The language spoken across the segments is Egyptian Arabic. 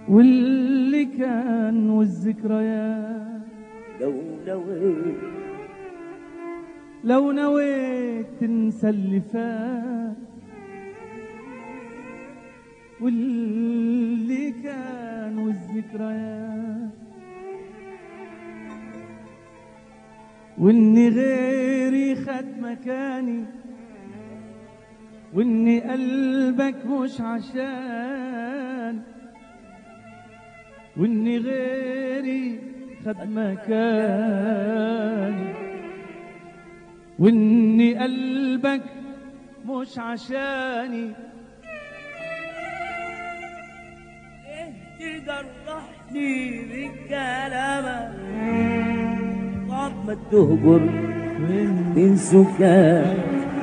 واللي كان والذكريات لو نويت لو نويت تنسى اللي فات واللي كان والذكريات واني غيري خد مكاني واني قلبك مش عشان واني غيري خد مكاني واني قلبك مش عشاني ايه تجرحني بكلامك بعد ما تهجر من سكان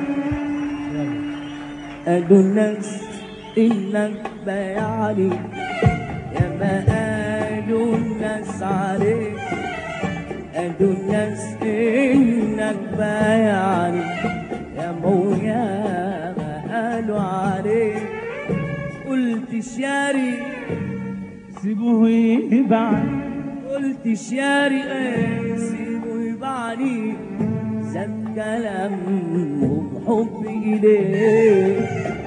قالوا الناس انك بايعني يا ما قالوا الناس عليك قالوا الناس انك بايعني يا مويا ما قالوا عليك قلت شاري سيبوه يبعد قلت شاري ايه سيبه يبعني زاد كلامهم حبي اليك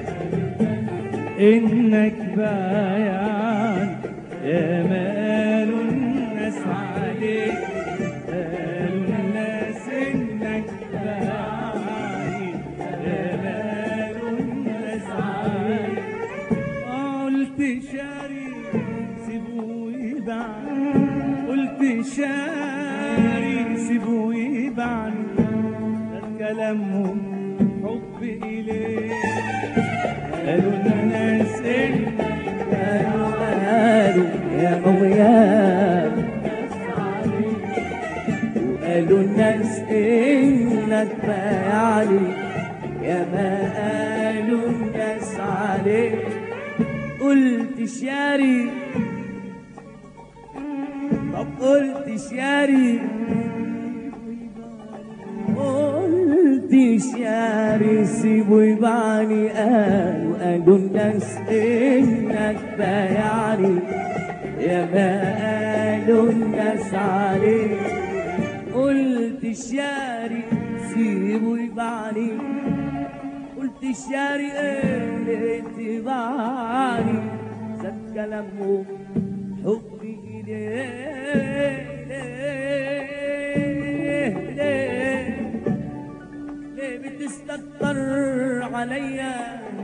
انك بايعان يا مال الناس عليك قالوا الناس انك بايعان يا مال الناس عليك قلت شاري سيبوه يبعد قلت شاري سيبوه يبعد ده كلامهم حب إليك قالوا الناس إنك قالوا قالوا يا مويا وقالوا الناس انك بايعني يا ما قالوا الناس عليك قلت شاري طب قلت شاري قلت شاري سيبوا يبعني قالوا قالوا الناس انك بايعني يا ما قالوا الناس عليك قلت شاري سيبوا يبعني قلت شاري ايه تبعني زاد كلامهم حبي إليه ليه ليه ليه بتستكتر عليا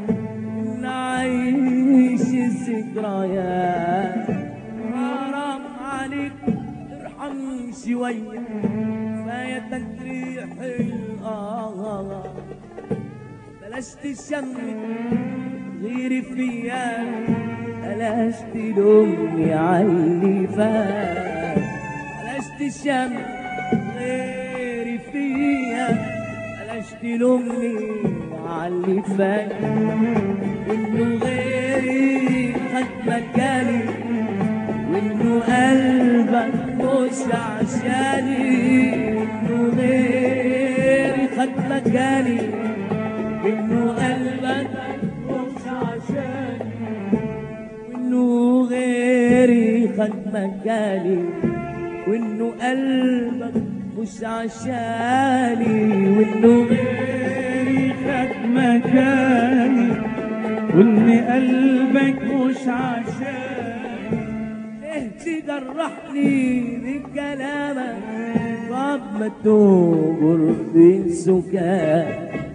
نعيش الذكريات حرام عليك ارحم شوية كفاية تجريح الآه بلاش تشمت غيري فيا بلاش تلومني عاللي فات بلاش تشمت غيري فيا بلاش تلومني عاللي فات وانه غيري خد مكاني وانه قلبك مش عشاني وانه غيري خد مكاني وانه قلبك مش عشاني وانه غيري خد مكاني وانه قلبك مش عشاني وانه غيري خد مكاني وإن قلبك مش عشان ليه تجرحني بكلامك طب ما تهجر بين سكات